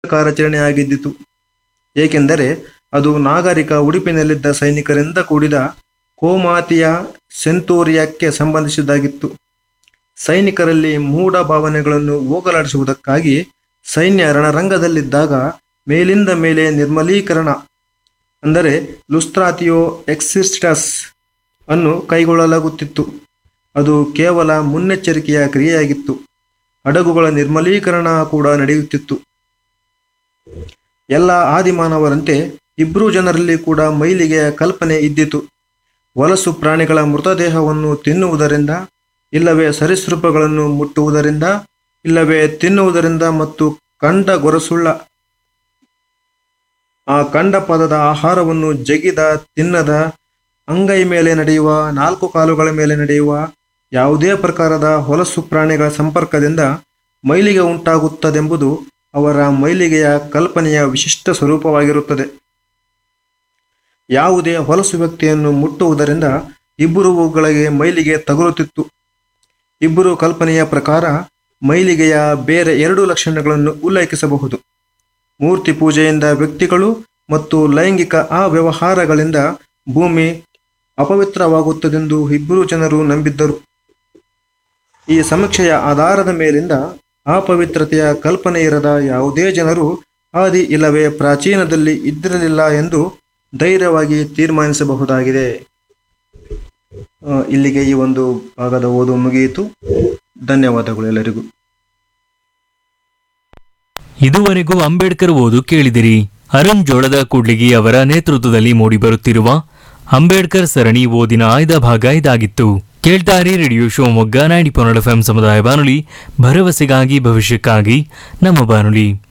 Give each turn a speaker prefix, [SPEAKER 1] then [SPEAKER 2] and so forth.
[SPEAKER 1] ಕಾರ್ಯಾಚರಣೆಯಾಗಿದ್ದಿತು ಏಕೆಂದರೆ ಅದು ನಾಗರಿಕ ಉಡುಪಿನಲ್ಲಿದ್ದ ಸೈನಿಕರಿಂದ ಕೂಡಿದ ಕೋಮಾತಿಯ ಸೆಂತೋರಿಯಕ್ಕೆ ಸಂಬಂಧಿಸಿದ್ದಾಗಿತ್ತು ಸೈನಿಕರಲ್ಲಿ ಮೂಢ ಭಾವನೆಗಳನ್ನು ಹೋಗಲಾಡಿಸುವುದಕ್ಕಾಗಿ ಸೈನ್ಯ ರಣರಂಗದಲ್ಲಿದ್ದಾಗ ಮೇಲಿಂದ ಮೇಲೆ ನಿರ್ಮಲೀಕರಣ ಅಂದರೆ ಲುಸ್ತ್ರಾತಿಯೋ ಎಕ್ಸಿಸ್ಟಸ್ ಅನ್ನು ಕೈಗೊಳ್ಳಲಾಗುತ್ತಿತ್ತು ಅದು ಕೇವಲ ಮುನ್ನೆಚ್ಚರಿಕೆಯ ಕ್ರಿಯೆಯಾಗಿತ್ತು ಹಡಗುಗಳ ನಿರ್ಮಲೀಕರಣ ಕೂಡ ನಡೆಯುತ್ತಿತ್ತು ಎಲ್ಲ ಆದಿಮಾನವರಂತೆ ಇಬ್ಬರು ಜನರಲ್ಲಿ ಕೂಡ ಮೈಲಿಗೆಯ ಕಲ್ಪನೆ ಇದ್ದಿತು ವಲಸು ಪ್ರಾಣಿಗಳ ಮೃತದೇಹವನ್ನು ತಿನ್ನುವುದರಿಂದ ಇಲ್ಲವೇ ಸರೀಸೃಪಗಳನ್ನು ಮುಟ್ಟುವುದರಿಂದ ಇಲ್ಲವೇ ತಿನ್ನುವುದರಿಂದ ಮತ್ತು ಕಂಡ ಗೊರಸುಳ್ಳ ಆ ಕಂಡ ಪದದ ಆಹಾರವನ್ನು ಜಗಿದ ತಿನ್ನದ ಅಂಗೈ ಮೇಲೆ ನಡೆಯುವ ನಾಲ್ಕು ಕಾಲುಗಳ ಮೇಲೆ ನಡೆಯುವ ಯಾವುದೇ ಪ್ರಕಾರದ ಹೊಲಸು ಪ್ರಾಣಿಗಳ ಸಂಪರ್ಕದಿಂದ ಮೈಲಿಗೆ ಉಂಟಾಗುತ್ತದೆಂಬುದು ಅವರ ಮೈಲಿಗೆಯ ಕಲ್ಪನೆಯ ವಿಶಿಷ್ಟ ಸ್ವರೂಪವಾಗಿರುತ್ತದೆ ಯಾವುದೇ ಹೊಲಸು ವ್ಯಕ್ತಿಯನ್ನು ಮುಟ್ಟುವುದರಿಂದ ಇಬ್ಬರುಗಳಿಗೆ ಮೈಲಿಗೆ ತಗುಲುತ್ತಿತ್ತು ಇಬ್ಬರು ಕಲ್ಪನೆಯ ಪ್ರಕಾರ ಮೈಲಿಗೆಯ ಬೇರೆ ಎರಡು ಲಕ್ಷಣಗಳನ್ನು ಉಲ್ಲೇಖಿಸಬಹುದು ಮೂರ್ತಿ ಪೂಜೆಯಿಂದ ವ್ಯಕ್ತಿಗಳು ಮತ್ತು ಲೈಂಗಿಕ ಅವ್ಯವಹಾರಗಳಿಂದ ಭೂಮಿ ಅಪವಿತ್ರವಾಗುತ್ತದೆಂದು ಇಬ್ಬರು ಜನರು ನಂಬಿದ್ದರು ಈ ಸಮೀಕ್ಷೆಯ ಆಧಾರದ ಮೇಲಿಂದ ಅಪವಿತ್ರತೆಯ ಕಲ್ಪನೆ ಇರದ ಯಾವುದೇ ಜನರು ಆದಿ ಇಲ್ಲವೇ ಪ್ರಾಚೀನದಲ್ಲಿ ಇದ್ದಿರಲಿಲ್ಲ ಎಂದು ಧೈರ್ಯವಾಗಿ ತೀರ್ಮಾನಿಸಬಹುದಾಗಿದೆ ಆ, ಇಲ್ಲಿಗೆ ಈ ಒಂದು ಭಾಗದ ಓದು ಮುಗಿಯಿತು ಧನ್ಯವಾದಗಳು ಎಲ್ಲರಿಗೂ
[SPEAKER 2] ಇದುವರೆಗೂ ಅಂಬೇಡ್ಕರ್ ಓದು ಕೇಳಿದಿರಿ ಅರುಣ್ ಜೋಳದ ಕೂಡ್ಲಿಗಿ ಅವರ ನೇತೃತ್ವದಲ್ಲಿ ಮೂಡಿಬರುತ್ತಿರುವ ಅಂಬೇಡ್ಕರ್ ಸರಣಿ ಓದಿನ ಆಯ್ದ ಭಾಗ ಇದಾಗಿತ್ತು ಕೇಳ್ತಾರಿ ರೇಡಿಯೋ ಶಿವಮೊಗ್ಗ ನೈಂಟಿ ಪೊನ್ನಡ ಎಫ್ ಸಮುದಾಯ ಬಾನುಲಿ ಭರವಸೆಗಾಗಿ ಭವಿಷ್ಯಕ್ಕಾಗಿ ನಮ್ಮ ಬಾನುಲಿ